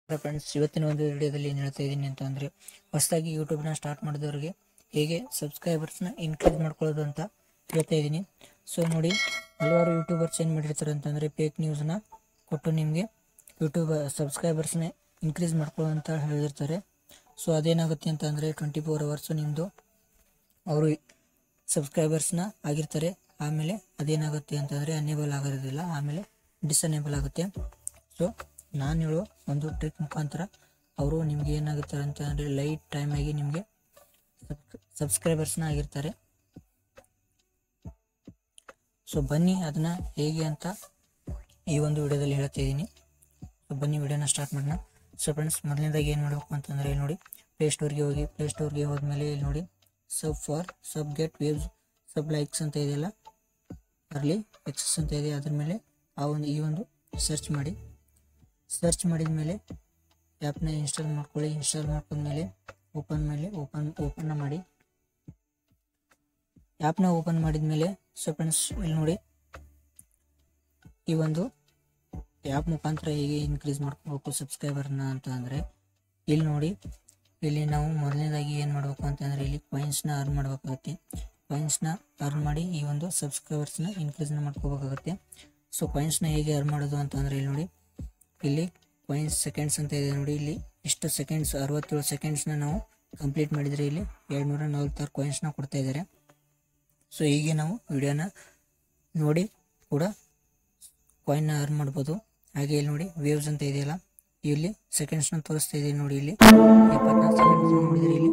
Friends ಇವತ್ತಿನ ಒಂದು ವಿಡಿಯೋದಲ್ಲಿ ಏನು ಹೇಳ್ತಾ ಇದ್ದೀನಿ ಅಂತ ಅಂದರೆ ಹೊಸದಾಗಿ ಯೂಟ್ಯೂಬ್ನ ಸ್ಟಾರ್ಟ್ ಮಾಡಿದವರಿಗೆ ಹೇಗೆ ಸಬ್ಸ್ಕ್ರೈಬರ್ಸ್ನ ಇನ್ಕ್ರೀಸ್ ಮಾಡ್ಕೊಳ್ಳೋದು ಅಂತ ಹೇಳ್ತಾ ಇದ್ದೀನಿ ಸೊ ನೋಡಿ ಹಲವಾರು ಯೂಟ್ಯೂಬರ್ಸ್ ಏನು ಮಾಡಿರ್ತಾರೆ ಅಂತಂದರೆ ಫೇಕ್ ನ್ಯೂಸ್ನ ಕೊಟ್ಟು ನಿಮಗೆ ಯೂಟ್ಯೂಬ್ ಸಬ್ಸ್ಕ್ರೈಬರ್ಸ್ನ ಇನ್ಕ್ರೀಸ್ ಮಾಡ್ಕೊಳ್ಳೋ ಅಂತ ಹೇಳಿರ್ತಾರೆ ಸೊ ಅದೇನಾಗುತ್ತೆ ಅಂತ ಅಂದರೆ ಟ್ವೆಂಟಿ ಫೋರ್ ಅವರ್ಸು ನಿಮ್ಮದು ಅವರು ಸಬ್ಸ್ಕ್ರೈಬರ್ಸ್ನ ಆಗಿರ್ತಾರೆ ಆಮೇಲೆ ಅದೇನಾಗುತ್ತೆ ಅಂತಂದರೆ ಅನೇಬಲ್ ಆಗೋದಿಲ್ಲ ಆಮೇಲೆ ಡಿಸನೇಬಲ್ ಆಗುತ್ತೆ ಸೊ ನಾನು ಹೇಳೋ ಒಂದು ಟ್ರಿಕ್ ಮುಖಾಂತರ ಅವರು ನಿಮ್ಗೆ ಏನಾಗುತ್ತೆ ಅಂತ ಅಂದರೆ ಲೈಟ್ ಟೈಮ್ ಆಗಿ ನಿಮಗೆ ಸಬ್ಸ್ಕ್ರೈಬರ್ಸ್ನ ಆಗಿರ್ತಾರೆ ಸೊ ಬನ್ನಿ ಅದನ್ನ ಹೇಗೆ ಅಂತ ಈ ಒಂದು ವಿಡಿಯೋದಲ್ಲಿ ಹೇಳ್ತಾ ಇದ್ದೀನಿ ಸೊ ಬನ್ನಿ ವಿಡಿಯೋನ ಸ್ಟಾರ್ಟ್ ಮಾಡೋಣ ಸೊ ಫ್ರೆಂಡ್ಸ್ ಮೊದಲನೇದಾಗಿ ಏನು ಮಾಡಬೇಕು ಅಂತಂದರೆ ಇಲ್ಲಿ ನೋಡಿ ಪ್ಲೇಸ್ಟೋರ್ಗೆ ಹೋಗಿ ಪ್ಲೇಸ್ಟೋರ್ಗೆ ಹೋದ್ಮೇಲೆ ಇಲ್ಲಿ ನೋಡಿ sub for sub get waves sub likes ಅಂತ ಇದೆಯಲ್ಲ ಅರ್ಲಿ ಎಕ್ಸಸ್ ಅಂತ ಇದೆ ಅದ್ರ ಮೇಲೆ ಆ ಒಂದು ಈ ಒಂದು ಸರ್ಚ್ ಮಾಡಿ ಸರ್ಚ್ ಮಾಡಿದ ಮೇಲೆ ಆ್ಯಪ್ನ ಇನ್ಸ್ಟಾಲ್ ಮಾಡ್ಕೊಳ್ಳಿ ಇನ್ಸ್ಟಾಲ್ ಮಾಡ್ಕೊಂಡ್ಮೇಲೆ ಓಪನ್ ಮೇಲೆ ಓಪನ್ ಓಪನ್ನ ಮಾಡಿ ಆ್ಯಪ್ನ ಓಪನ್ ಮಾಡಿದ ಮೇಲೆ ಸೊ ಫ್ರೆಂಡ್ಸ್ ಇಲ್ಲಿ ನೋಡಿ ಈ ಒಂದು ಆ್ಯಪ್ ಮುಖಾಂತರ ಹೇಗೆ ಇನ್ಕ್ರೀಸ್ ಮಾಡ್ಕೋಬೇಕು ಸಬ್ಸ್ಕ್ರೈಬರ್ನ ಅಂತ ಅಂದರೆ ಇಲ್ಲಿ ನೋಡಿ ಇಲ್ಲಿ ನಾವು ಮೊದಲನೇದಾಗಿ ಏನು ಮಾಡಬೇಕು ಅಂತಂದರೆ ಇಲ್ಲಿ ಕಾಯಿನ್ಸ್ನ ಅರ್ನ್ ಮಾಡಬೇಕಾಗುತ್ತೆ ಕಾಯಿನ್ಸ್ನ ಅರ್ನ್ ಮಾಡಿ ಈ ಒಂದು ಸಬ್ಸ್ಕ್ರೈಬರ್ಸ್ನ ಇನ್ಕ್ರೀಸ್ನ ಮಾಡ್ಕೋಬೇಕಾಗುತ್ತೆ ಸೊ ಕಾಯಿನ್ಸ್ನ ಹೇಗೆ ಅರ್ನ್ ಮಾಡೋದು ಅಂತಂದರೆ ಇಲ್ಲಿ ನೋಡಿ ಇಲ್ಲಿ ಕಾಯಿನ್ಸ್ ಸೆಕೆಂಡ್ಸ್ ಅಂತ ಇದೆ ನೋಡಿ ಇಲ್ಲಿ ಇಷ್ಟು ಸೆಕೆಂಡ್ಸ್ ಅರವತ್ತೇಳು ಸೆಕೆಂಡ್ಸ್ನ ನಾವು ಕಂಪ್ಲೀಟ್ ಮಾಡಿದರೆ ಇಲ್ಲಿ ಎರಡು ನೂರ ನಲವತ್ತಾರು ಕಾಯಿನ್ಸ್ನ ಕೊಡ್ತಾ ಇದ್ದಾರೆ ಸೊ ಹೀಗೆ ನಾವು ವಿಡಿಯೋನ ನೋಡಿ ಕೂಡ ಕಾಯಿನ್ನ ಅರ್ನ್ ಮಾಡ್ಬೋದು ಹಾಗೆ ಇಲ್ಲಿ ನೋಡಿ ವೇವ್ಸ್ ಅಂತ ಇದೆಯಲ್ಲ ಇಲ್ಲಿ ಸೆಕೆಂಡ್ಸ್ನ ತೋರಿಸ್ತಾ ಇದೆ ನೋಡಿ ಇಲ್ಲಿ ಇಪ್ಪತ್ನಾಲ್ಕು ಸೆಕೆಂಡ್ಸ್ ನೋಡಿದರೆ ಇಲ್ಲಿ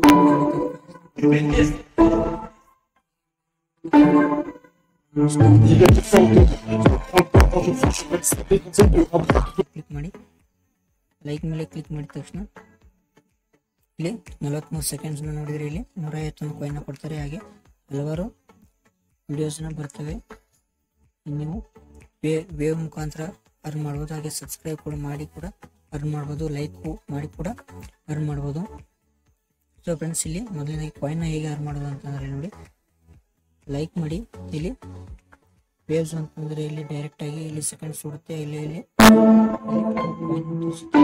ಕ್ಲಿಕ್ ಮಾಡಿ ಲೈಕ್ ಮೇಲೆ ಕ್ಲಿಕ್ ಮಾಡಿದ ತಕ್ಷಣ ಇಲ್ಲಿ ನಲವತ್ತ್ಮೂರು ಸೆಕೆಂಡ್ಸ್ನ ನೋಡಿದರೆ ಇಲ್ಲಿ ನೂರ ಐವತ್ತೊಂದು ಕಾಯಿನ್ನ ಕೊಡ್ತಾರೆ ಹಾಗೆ ಹಲವಾರು ವಿಡಿಯೋಸ್ನ ಬರ್ತವೆ ನೀವು ವೇ ವೇವ್ ಮುಖಾಂತರ ಅರ್ನ್ ಮಾಡ್ಬೋದು ಹಾಗೆ ಸಬ್ಸ್ಕ್ರೈಬ್ ಕೂಡ ಮಾಡಿ ಕೂಡ ಅರ್ನ್ ಮಾಡ್ಬೋದು ಲೈಕ್ ಮಾಡಿ ಕೂಡ ಅರ್ನ್ ಮಾಡ್ಬೋದು ಸೊ ಫ್ರೆಂಡ್ಸ್ ಇಲ್ಲಿ ಮೊದಲನೇದಾಗಿ ಕಾಯಿನ್ನ ಹೇಗೆ ಅರ್ನ್ ಮಾಡೋದು ಅಂತಂದರೆ ನೋಡಿ ಲೈಕ್ ಮಾಡಿ ಇಲ್ಲಿ ವೇವ್ಸ್ ಅಂತಂದರೆ ಇಲ್ಲಿ ಡೈರೆಕ್ಟ್ ಆಗಿ ಇಲ್ಲಿ ಸೆಕೆಂಡ್ಸ್ ಕೊಡುತ್ತೆ ಇಲ್ಲಿ ಇಲ್ಲಿ coin ತೋರಿಸುತ್ತೆ.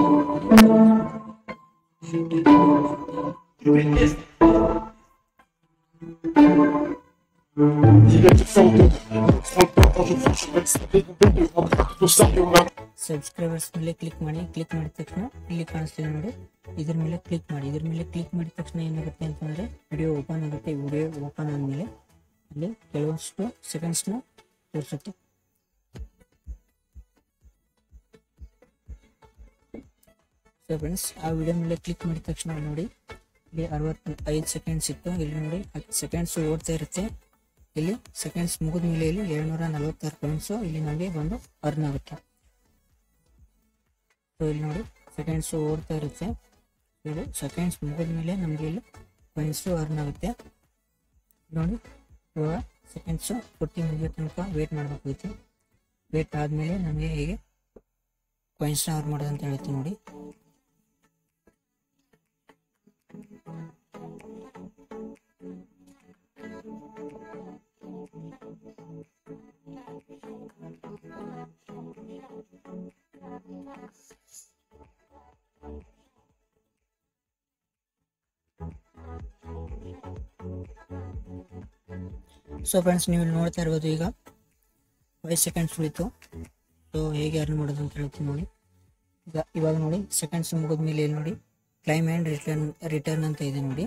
ಸಬ್ಸ್ಕ್ರೈಬರ್ಸ್ ಮೇಲೆ ಕ್ಲಿಕ್ ಮಾಡಿ ಕ್ಲಿಕ್ ಮಾಡಿದ ತಕ್ಷಣ ಇಲ್ಲಿ ಕಾಣಿಸ್ತಿದೆ ನೋಡಿ ಇದ್ರ ಮೇಲೆ ಕ್ಲಿಕ್ ಮಾಡಿ ಇದ್ರ ಮೇಲೆ ಕ್ಲಿಕ್ ಮಾಡಿದ ತಕ್ಷಣ ಏನಾಗುತ್ತೆ ಅಂತಂದ್ರೆ ವಿಡಿಯೋ ಓಪನ್ ಆಗುತ್ತೆ ವಿಡಿಯೋ ಓಪನ್ ಆದ್ಮೇಲೆ ಅಲ್ಲಿ ಕೆಲವಷ್ಟು ಸೆಕೆಂಡ್ಸ್ನ ತೋರಿಸುತ್ತೆ ಸೊ ಫ್ರೆಂಡ್ಸ್ ಆ ವಿಡಿಯೋ ಮೇಲೆ ಕ್ಲಿಕ್ ಮಾಡಿದ ತಕ್ಷಣ ನೋಡಿ ಇಲ್ಲಿ ಅರವತ್ತು ಐದು ಸೆಕೆಂಡ್ಸ್ ಇತ್ತು ಇಲ್ಲಿ ನೋಡಿ ಸೆಕೆಂಡ್ಸ್ ಓಡ್ತಾ ಇರುತ್ತೆ ಇಲ್ಲಿ ಸೆಕೆಂಡ್ಸ್ ಮುಗಿದ ಮೇಲೆ ಇಲ್ಲಿ ಏಳ್ನೂರ ನಲವತ್ತಾರು ಪಾಯಿಂಟ್ಸು ಇಲ್ಲಿ ನಮಗೆ ಬಂದು ಅರ್ನ್ ಆಗುತ್ತೆ ಸೊ ಇಲ್ಲಿ ನೋಡಿ ಸೆಕೆಂಡ್ಸ್ ಓಡ್ತಾ ಇರುತ್ತೆ ಇದು ಸೆಕೆಂಡ್ಸ್ ಮುಗಿದ ಮೇಲೆ ನಮಗೆ ಇಲ್ಲಿ ಪಾಯಿಂಟ್ಸು ಅರ್ನ್ ಆಗುತ್ತೆ ನೋಡಿ ಇವಾಗ ಸೆಕೆಂಡ್ಸು ಫೋರ್ಟಿ ಮುಗಿಯೋ ತನಕ ವೇಟ್ ಮಾಡಬೇಕಾಗುತ್ತೆ ವೇಟ್ ಆದಮೇಲೆ ನಮಗೆ ಹೇಗೆ ಕಾಯಿನ್ಸ್ನ ಅರ್ನ್ ಮಾಡೋದು ಅಂತ ಹೇಳ್ತೀನಿ ನೋಡಿ ಸೊ ಫ್ರೆಂಡ್ಸ್ ನೀವು ಇಲ್ಲಿ ನೋಡ್ತಾ ಇರ್ಬೋದು ಈಗ ಫೈವ್ ಸೆಕೆಂಡ್ಸ್ ಉಳಿತು ಸೊ ಹೇಗೆ ಅರ್ನ್ ಮಾಡೋದು ಅಂತ ಹೇಳ್ತೀನಿ ನೋಡಿ ಈಗ ಇವಾಗ ನೋಡಿ ಸೆಕೆಂಡ್ಸ್ ಮುಗಿದ ಮೇಲೆ ಇಲ್ಲಿ ನೋಡಿ ಕ್ಲೈಮ್ ಆ್ಯಂಡ್ ರಿಟರ್ನ್ ರಿಟರ್ನ್ ಅಂತ ಇದೆ ನೋಡಿ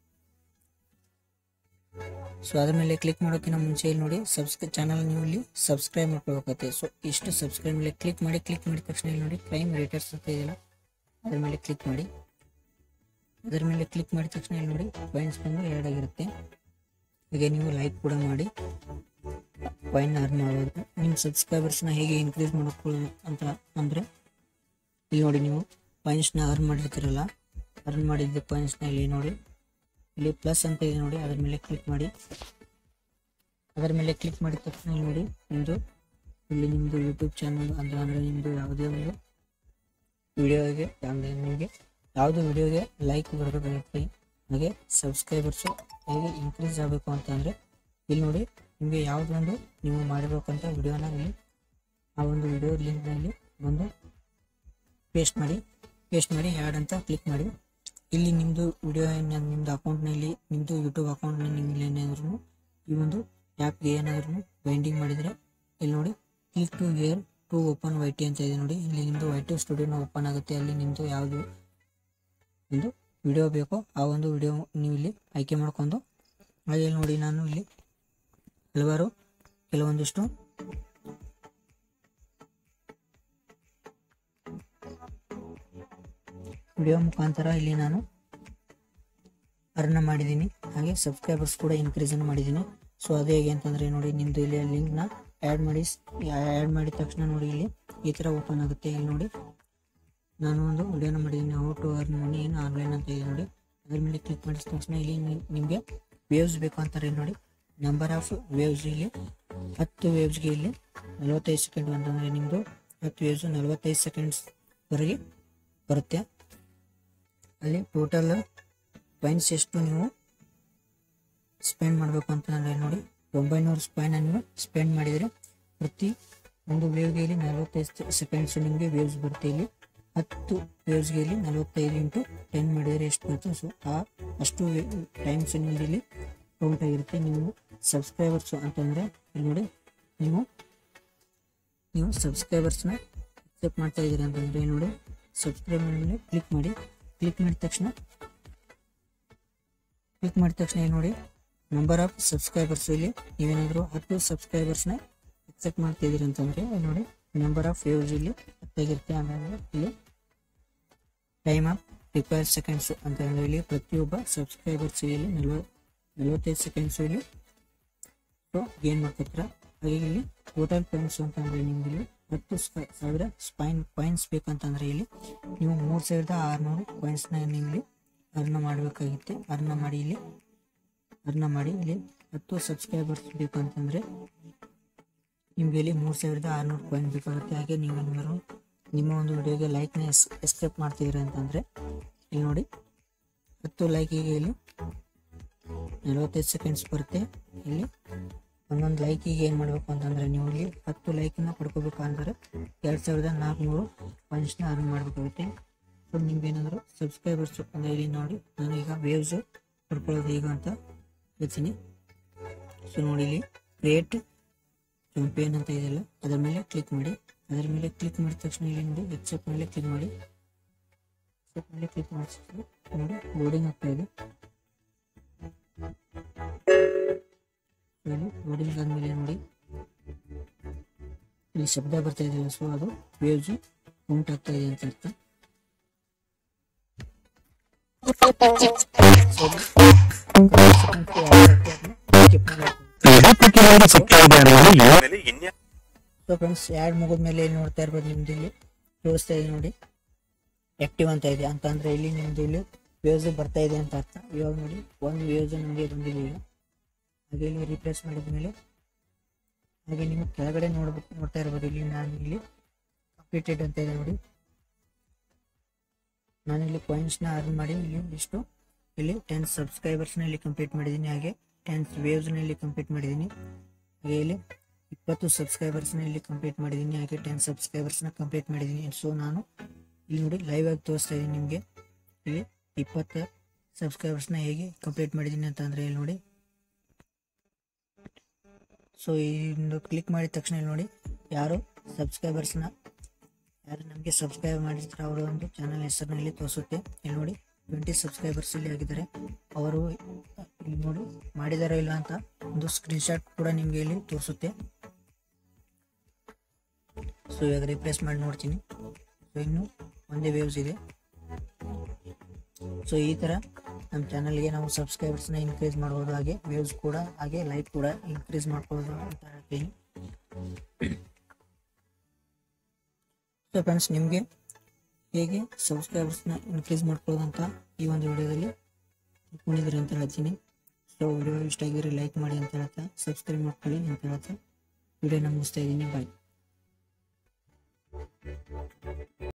ಸೊ ಅದ್ರ ಮೇಲೆ ಕ್ಲಿಕ್ ಮಾಡೋಕ್ಕಿಂತ ಮುಂಚೆ ಇಲ್ಲಿ ನೋಡಿ ಸಬ್ಸ್ಕ್ರೈ ಚಾನಲ್ ನೀವು ಇಲ್ಲಿ ಸಬ್ಸ್ಕ್ರೈಬ್ ಮಾಡ್ಕೋಬೇಕಾಗುತ್ತೆ ಸೊ ಇಷ್ಟು ಸಬ್ಸ್ಕ್ರೈಬ್ ಮೇಲೆ ಕ್ಲಿಕ್ ಮಾಡಿ ಕ್ಲಿಕ್ ಮಾಡಿದ ತಕ್ಷಣ ಇಲ್ಲಿ ನೋಡಿ ಕ್ಲೈಮ್ ರಿಟರ್ನ್ಸ್ ಅಂತ ಇದೆಯಲ್ಲ ಅದ್ರ ಮೇಲೆ ಕ್ಲಿಕ್ ಮಾಡಿ ಅದರ ಮೇಲೆ ಕ್ಲಿಕ್ ಮಾಡಿದ ತಕ್ಷಣ ಇಲ್ಲಿ ನೋಡಿ ಪಾಯಿಂಟ್ಸ್ ಬಂದು ಎರಡು ಆಗಿರುತ್ತೆ ಹಾಗೆ ನೀವು ಲೈಕ್ ಕೂಡ ಮಾಡಿ ಕಾಯಿನ್ ಅರ್ನ್ ಮಾಡ್ಬೋದು ನಿಮ್ಮ ಸಬ್ಸ್ಕ್ರೈಬರ್ಸ್ನ ಹೇಗೆ ಇನ್ಕ್ರೀಸ್ ಮಾಡ್ಕೊಳ್ಳೋದು ಅಂತ ಅಂದರೆ ಇಲ್ಲಿ ನೋಡಿ ನೀವು ಪಾಯಿಂಟ್ಸ್ನ ಅರ್ನ್ ಮಾಡಿರ್ತೀರಲ್ಲ ಅರ್ನ್ ಮಾಡಿದ್ದ ಪಾಯಿಂಟ್ಸ್ನ ಇಲ್ಲಿ ನೋಡಿ ಇಲ್ಲಿ ಪ್ಲಸ್ ಅಂತ ಇದೆ ನೋಡಿ ಅದರ ಮೇಲೆ ಕ್ಲಿಕ್ ಮಾಡಿ ಅದರ ಮೇಲೆ ಕ್ಲಿಕ್ ಮಾಡಿದ ತಕ್ಷಣ ಇಲ್ಲಿ ನೋಡಿ ನಿಮ್ಮದು ಇಲ್ಲಿ ನಿಮ್ಮದು ಯೂಟ್ಯೂಬ್ ಚಾನಲ್ ಅಂತ ಅಂದರೆ ನಿಮ್ಮದು ಯಾವುದೇ ಒಂದು ವಿಡಿಯೋಗೆ ಅಂದರೆ ನಿಮಗೆ ಯಾವುದೇ ವಿಡಿಯೋಗೆ ಲೈಕ್ ಬರಬೇಕಾಗುತ್ತೆ ಹಾಗೆ ಸಬ್ಸ್ಕ್ರೈಬರ್ಸು ಹೇಗೆ ಇನ್ಕ್ರೀಸ್ ಆಗಬೇಕು ಅಂತಂದರೆ ಇಲ್ಲಿ ನೋಡಿ ನಿಮಗೆ ಯಾವುದೊಂದು ನೀವು ಮಾಡಿರ್ಬೇಕಂತ ವಿಡಿಯೋನ ಇಲ್ಲಿ ಆ ಒಂದು ವಿಡಿಯೋ ಲಿಂಕ್ನಲ್ಲಿ ಬಂದು ಪೇಸ್ಟ್ ಮಾಡಿ ಪೇಸ್ಟ್ ಮಾಡಿ ಆ್ಯಡ್ ಅಂತ ಕ್ಲಿಕ್ ಮಾಡಿ ಇಲ್ಲಿ ನಿಮ್ಮದು ವಿಡಿಯೋ ನಿಮ್ಮದು ಅಕೌಂಟ್ನಲ್ಲಿ ನಿಮ್ಮದು ಯೂಟ್ಯೂಬ್ ಅಕೌಂಟ್ನಲ್ಲಿ ನಿಮ್ಮಲ್ಲಿ ಏನಾದ್ರೂ ಈ ಒಂದು ಆ್ಯಪ್ಗೆ ಏನಾದ್ರೂ ಬೈಂಡಿಂಗ್ ಮಾಡಿದರೆ ಇಲ್ಲಿ ನೋಡಿ click to where to open Y T ಅಂತ ಇದೆ ನೋಡಿ ಇಲ್ಲಿ ನಿಮ್ಮದು ವೈ ಟಿ ಸ್ಟುಡಿಯೋನ ಓಪನ್ ಆಗುತ್ತೆ ಅಲ್ಲಿ ನಿಮ್ಮದು ಯಾವುದು ಒಂದು ವಿಡಿಯೋ ಬೇಕೋ ಆ ಒಂದು ವಿಡಿಯೋ ನೀವು ಇಲ್ಲಿ ಆಯ್ಕೆ ಮಾಡ್ಕೊಂಡು ಹಾಗೆ ಇಲ್ಲಿ ನೋಡಿ ನಾನು ಇಲ್ಲಿ ಹಲವಾರು ಕೆಲವೊಂದಿಷ್ಟು ವಿಡಿಯೋ ಮುಖಾಂತರ ಇಲ್ಲಿ ನಾನು ಅರ್ನ ಮಾಡಿದ್ದೀನಿ ಹಾಗೆ ಸಬ್ಸ್ಕ್ರೈಬರ್ಸ್ ಕೂಡ ಇನ್ಕ್ರೀಸ್ ಮಾಡಿದ್ದೀನಿ ಸೊ ಅದು ಹೇಗೆ ಅಂತಂದರೆ ನೋಡಿ ನಿಮ್ಮದು ಇಲ್ಲಿ ಲಿಂಕ್ನ ಆ್ಯಡ್ ಮಾಡಿ ಆ್ಯಡ್ ಮಾಡಿದ ತಕ್ಷಣ ನೋಡಿ ಇಲ್ಲಿ ಈ ಥರ ಓಪನ್ ಆಗುತ್ತೆ ಇಲ್ಲಿ ನೋಡಿ ನಾನು ಒಂದು ವಿಡಿಯೋನ ಮಾಡಿದ್ದೀನಿ how to earn money in online ಅಂತ ಇದೆ ನೋಡಿ ಅದ್ರ ಮೇಲೆ ಕ್ಲಿಕ್ ಮಾಡಿದ ತಕ್ಷಣ ಇಲ್ಲಿ ನಿಮಗೆ ವೇವ್ಸ್ ಬೇಕು ಅಂತಾರೆ ಇಲ್ಲಿ ನೋಡಿ ನಂಬರ್ ಆಫ್ ವೇವ್ಸ್ ಇಲ್ಲಿ ಹತ್ತು ವೇವ್ಸ್ಗೆ ಇಲ್ಲಿ ನಲವತ್ತೈದು ಸೆಕೆಂಡ್ ಅಂತಂದರೆ ನಿಮ್ಮದು ಹತ್ತು ವೇವ್ಸ್ ನಲವತ್ತೈದು ಸೆಕೆಂಡ್ಸ್ವರೆಗೆ ಬರುತ್ತೆ ಅಲ್ಲಿ ಟೋಟಲ್ ಪಾಯಿಂಟ್ಸ್ ಎಷ್ಟು ನೀವು ಸ್ಪೆಂಡ್ ಮಾಡಬೇಕು ಅಂತಂದರೆ ನೋಡಿ ಒಂಬೈನೂರು ಸ್ಪೈನ್ ನೀವು ಸ್ಪೆಂಡ್ ಮಾಡಿದರೆ ಪ್ರತಿ ಒಂದು ವೇವ್ಗೆ ಇಲ್ಲಿ ನಲವತ್ತೈದು ಸೆಕೆಂಡ್ಸ್ ನಿಮಗೆ ವೇವ್ಸ್ ಬರುತ್ತೆ ಇಲ್ಲಿ ಹತ್ತು ವೇವ್ಸ್ಗೆ ಇಲ್ಲಿ ನಲವತ್ತೈದು ಇಂಟು ಟೆನ್ ಮಾಡಿದರೆ ಎಷ್ಟು ಬರುತ್ತೆ ಸೊ ಆ ಅಷ್ಟು ಟೈಮ್ಸ್ ನಿಮ್ದು ಇಲ್ಲಿ ಕೌಂಟ್ ಆಗಿರುತ್ತೆ ನೀವು ಸಬ್ಸ್ಕ್ರೈಬರ್ಸ್ ಅಂತಂದರೆ ಇಲ್ಲಿ ನೋಡಿ ನೀವು ನೀವು ಸಬ್ಸ್ಕ್ರೈಬರ್ಸ್ನ ಅಕ್ಸೆಪ್ಟ್ ಮಾಡ್ತಾ ಇದ್ದೀರಾ ಅಂತಂದರೆ ನೋಡಿ ಸಬ್ಸ್ಕ್ರೈಬ್ ಮೇಲೆ ಕ್ಲಿಕ್ ಮಾಡಿ ಕ್ಲಿಕ್ ಮಾಡಿದ ತಕ್ಷಣ ಕ್ಲಿಕ್ ಮಾಡಿದ ತಕ್ಷಣ ಇಲ್ಲಿ ನೋಡಿ ನಂಬರ್ ಆಫ್ ಸಬ್ಸ್ಕ್ರೈಬರ್ಸ್ ಇಲ್ಲಿ ನೀವೇನಾದರೂ ಹತ್ತು ಸಬ್ಸ್ಕ್ರೈಬರ್ಸ್ನ ಅಕ್ಸೆಪ್ಟ್ ಮಾಡ್ತಿದ್ದೀರಿ ಅಂತಂದರೆ ಇಲ್ಲಿ ನೋಡಿ ನಂಬರ್ ಆಫ್ ವ್ಯೂಸ್ ಇಲ್ಲಿ ಹತ್ತಾಗಿರುತ್ತೆ ಆಮೇಲೆ ಇಲ್ಲಿ ಟೈಮ್ ಆಫ್ ರಿಕ್ವೈರ್ ಸೆಕೆಂಡ್ಸ್ ಅಂತ ಅಂದ್ರೆ ಇಲ್ಲಿ ಪ್ರತಿಯೊಬ್ಬ ಸಬ್ಸ್ಕ್ರೈಬರ್ಸ್ ಇಲ್ಲಿ ನಲ್ವ ನಲವತ್ತೈದು ಸೆಕೆಂಡ್ಸ್ ಇಲ್ಲಿ ಸೊ ಗೇನ್ ಮಾಡ್ಕೊತೀರ ಹಾಗೆ ಇಲ್ಲಿ ಟೋಟಲ್ ಪಾಯಿಂಟ್ಸ್ ಅಂತಂದ್ರೆ ನಿಮ್ಗೆ ಇಲ್ಲಿ ಹತ್ತು ಸ್ಪ- ಸಾವಿರ ಸ್ಪೈನ್ ಪಾಯಿಂಟ್ಸ್ ಬೇಕಂತಂದ್ರೆ ಇಲ್ಲಿ ನೀವು ಮೂರು ಸಾವಿರದ ಆರುನೂರು ಪಾಯಿಂಟ್ಸ್ನ ನೀವು ಇಲ್ಲಿ ಅರ್ನ ಮಾಡಬೇಕಾಗುತ್ತೆ ಅರ್ನ ಮಾಡಿ ಇಲ್ಲಿ ಅರ್ನ ಮಾಡಿ ಇಲ್ಲಿ ಹತ್ತು ಸಬ್ಸ್ಕ್ರೈಬರ್ಸ್ ಬೇಕಂತಂದ್ರೆ ನಿಮಗೆ ಇಲ್ಲಿ ಮೂರು ಸಾವಿರದ ಆರುನೂರು ಪಾಯಿಂಟ್ ಬೇಕಾಗುತ್ತೆ ಹಾಗೆ ನೀವು ಏನಾದ್ರು ನಿಮ್ಮ ಒಂದು ವಿಡಿಯೋಗೆ ಲೈಕ್ನ ಎಸ್ ಎಸ್ಕೇಪ್ ಮಾಡ್ತಿದ್ದೀರಿ ಅಂತಂದರೆ ಇಲ್ಲಿ ನೋಡಿ ಹತ್ತು ಲೈಕಿಗೆ ಇಲ್ಲಿ ನಲವತ್ತೈದು ಸೆಕೆಂಡ್ಸ್ ಬರುತ್ತೆ ಇಲ್ಲಿ ಒಂದೊಂದು ಲೈಕಿಗೆ ಏನು ಮಾಡಬೇಕು ಅಂತಂದರೆ ನೀವು ಇಲ್ಲಿ ಹತ್ತು ಲೈಕನ್ನ ಪಡ್ಕೋಬೇಕು ಅಂದರೆ ಎರಡು ಸಾವಿರದ ನಾಲ್ಕುನೂರು ಪಾಯಿಂಟ್ಸ್ನ ಅರ್ನ್ ಮಾಡಬೇಕಾಗುತ್ತೆ ಸೊ ನಿಮ್ಗೇನಾದರೂ ಸಬ್ಸ್ಕ್ರೈಬರ್ಸ್ ಅಂದರೆ ಇಲ್ಲಿ ನೋಡಿ ನಾನು ಈಗ ವೇವ್ಸ್ ಪಡ್ಕೊಳ್ಳೋದು ಈಗ ಅಂತ ಹೇಳ್ತೀನಿ ಸೊ ನೋಡಿ ಇಲ್ಲಿ ಕ್ರಿಯೇಟ್ ಚಾಂಪಿಯನ್ ಅಂತ ಇದೆಯಲ್ಲ ಅದರ ಮೇಲೆ ಕ್ಲಿಕ್ ಮಾಡಿ ಅದರ ಮೇಲೆ ಕ್ಲಿಕ್ ಮಾಡಿದ ತಕ್ಷಣ ಇಲ್ಲಿ ನೋಡಿ ಎಕ್ಸೆಪ್ಟ್ ಮೇಲೆ ಕ್ಲಿಕ್ ಮಾಡಿ ಎಕ್ಸೆಪ್ಟ್ ಮೇಲೆ ಕ್ಲಿಕ್ ಮಾಡಿಸಿದ್ರೆ ನೋಡಿ ಲೋಡಿಂಗ್ ಆಗ್ತಾ ಇದೆ ನೋಡಿ ಲೋಡಿಂಗ್ ಆದಮೇಲೆ ನೋಡಿ ಇಲ್ಲಿ ಶಬ್ದ ಬರ್ತಾ ಇದೆಯಲ್ಲ ಸೊ ಅದು ವೇವ್ಸ್ ಕೌಂಟ್ ಆಗ್ತಾ ಇದೆ ಅಂತ ಅರ್ಥ So, skip ಮಾಡ್ಬೇಕು. ಸೊ ಫ್ರೆಂಡ್ಸ್ ಆ್ಯಡ್ ಮುಗಿದ್ಮೇಲೆ ಇಲ್ಲಿ ನೋಡ್ತಾ ಇರ್ಬೋದು ನಿಮ್ದು ಇಲ್ಲಿ ತೋರಿಸ್ತಾ ಇದೆ ನೋಡಿ ಆಕ್ಟಿವ್ ಅಂತ ಇದೆ ಅಂತ ಅಂದ್ರೆ ಇಲ್ಲಿ ನಿಮ್ದು ಇಲ್ಲಿ ವೇವ್ಸ್ ಬರ್ತಾ ಇದೆ ಅಂತ ಅರ್ಥ ಇವಾಗ ನೋಡಿ ಒಂದು ವೇವ್ಸ್ ನಮಗೆ ಬಂದಿದೆ ಈಗ ಹಾಗೆ ಇಲ್ಲಿ ರಿಪ್ಲೇಸ್ ಮಾಡಿದ್ಮೇಲೆ ಹಾಗೆ ನೀವು ಕೆಳಗಡೆ ನೋಡ್ಬೇಕು ನೋಡ್ತಾ ಇರ್ಬೋದು ಇಲ್ಲಿ ನಾನು ಇಲ್ಲಿ ಕಂಪ್ಲೀಟೆಡ್ ಅಂತ ಇದೆ ನೋಡಿ ನಾನು ಇಲ್ಲಿ ಪಾಯಿಂಟ್ಸ್ನ ಅರ್ನ್ ಮಾಡಿ ಇಲ್ಲಿ ಇಷ್ಟು ಇಲ್ಲಿ ಟೆನ್ ಸಬ್ಸ್ಕ್ರೈಬರ್ಸ್ನ ಇಲ್ಲಿ ಕಂಪ್ಲೀಟ್ ಮಾಡಿದ್ದೀನಿ ಹಾಗೆ ಟೆನ್ ವೇವ್ಸ್ನ ಇಲ್ಲಿ ಕಂಪ್ಲೀಟ್ ಮಾಡಿದ್ದೀನಿ ಹಾಗೆ ಇಲ್ಲಿ ಇಪ್ಪತ್ತು ಸಬ್ಸ್ಕ್ರೈಬರ್ಸ್ನ ಇಲ್ಲಿ ಕಂಪ್ಲೀಟ್ ಮಾಡಿದ್ದೀನಿ ಹಾಗೆ ಟೆನ್ ಸಬ್ಸ್ಕ್ರೈಬರ್ಸ್ನ ಕಂಪ್ಲೀಟ್ ಮಾಡಿದ್ದೀನಿ ಸೊ ನಾನು ಇಲ್ಲಿ ನೋಡಿ ಲೈವ್ ಆಗಿ ತೋರಿಸ್ತಾ ಇದ್ದೀನಿ ನಿಮಗೆ ಇಲ್ಲಿ ಇಪ್ಪತ್ತು ಸಬ್ಸ್ಕ್ರೈಬರ್ಸ್ನ ಹೇಗೆ ಕಂಪ್ಲೀಟ್ ಮಾಡಿದ್ದೀನಿ ಅಂತ ಅಂದರೆ ಇಲ್ಲಿ ನೋಡಿ ಸೊ ಒಂದು ಕ್ಲಿಕ್ ಮಾಡಿದ ತಕ್ಷಣ ಇಲ್ಲಿ ನೋಡಿ ಯಾರು ಸಬ್ಸ್ಕ್ರೈಬರ್ಸ್ನ ಯಾರು ನಮಗೆ ಸಬ್ಸ್ಕ್ರೈಬ್ ಮಾಡಿರ್ತಾರೆ ಅವರ ಒಂದು ಚಾನಲ್ ಹೆಸರನ್ನ ಇಲ್ಲಿ ತೋರಿಸುತ್ತೆ ಇಲ್ಲಿ ನೋಡಿ ಟ್ವೆಂಟಿ ಸಬ್ಸ್ಕ್ರೈಬರ್ಸ್ ಇಲ್ಲಿ ಆಗಿದ್ದಾರೆ ಅವರು ಇಲ್ಲಿ ನೋಡಿ ಮಾಡಿದಾರೋ ಇಲ್ಲ ಅಂತ ಒಂದು ಸ್ಕ್ರೀನ್ಶಾಟ್ ಕೂಡ ನಿಮಗೆ ಇಲ್ಲಿ ತೋರಿಸುತ್ತೆ ಸೊ ಇವಾಗ ರಿಪ್ಲೇಸ್ ಮಾಡಿ ನೋಡ್ತೀನಿ ಸೊ ಇನ್ನು ಒಂದೇ ವೇವ್ಸ್ ಇದೆ ಸೊ ಈ ಥರ ನಮ್ಮ ಚಾನಲ್ಗೆ ನಾವು ಸಬ್ಸ್ಕ್ರೈಬರ್ಸ್ನ ಇನ್ಕ್ರೀಸ್ ಮಾಡ್ಬೋದು ಹಾಗೆ ವ್ಯೂಸ್ ಕೂಡ ಹಾಗೆ ಲೈಕ್ ಕೂಡ ಇನ್ಕ್ರೀಸ್ ಮಾಡ್ಬೋದು ಅಂತ ಹೇಳ್ತೀನಿ ಸೊ ಫ್ರೆಂಡ್ಸ್ ನಿಮಗೆ ಹೇಗೆ ಸಬ್ಸ್ಕ್ರೈಬರ್ಸ್ನ ಇನ್ಕ್ರೀಸ್ ಮಾಡ್ಕೊಳ್ಳೋದು ಅಂತ ಈ ಒಂದು ವಿಡಿಯೋದಲ್ಲಿ ತಿಳ್ಕೊಂಡಿದ್ದೀರಿ ಅಂತ ಹೇಳ್ತೀನಿ ಸೊ ವಿಡಿಯೋ ಇಷ್ಟ ಆಗಿದ್ರೆ ಲೈಕ್ ಮಾಡಿ ಅಂತ ಹೇಳ್ತಾ ಸಬ್ಸ್ಕ್ರೈಬ್ ಮಾಡ್ಕೊಳ್ಳಿ ಅಂತ ಹೇಳ್ತಾ ವಿಡಿಯೋನ ಮುಗಿಸ್ತಾ ಇದ್ದೀನಿ ಬಾಯ್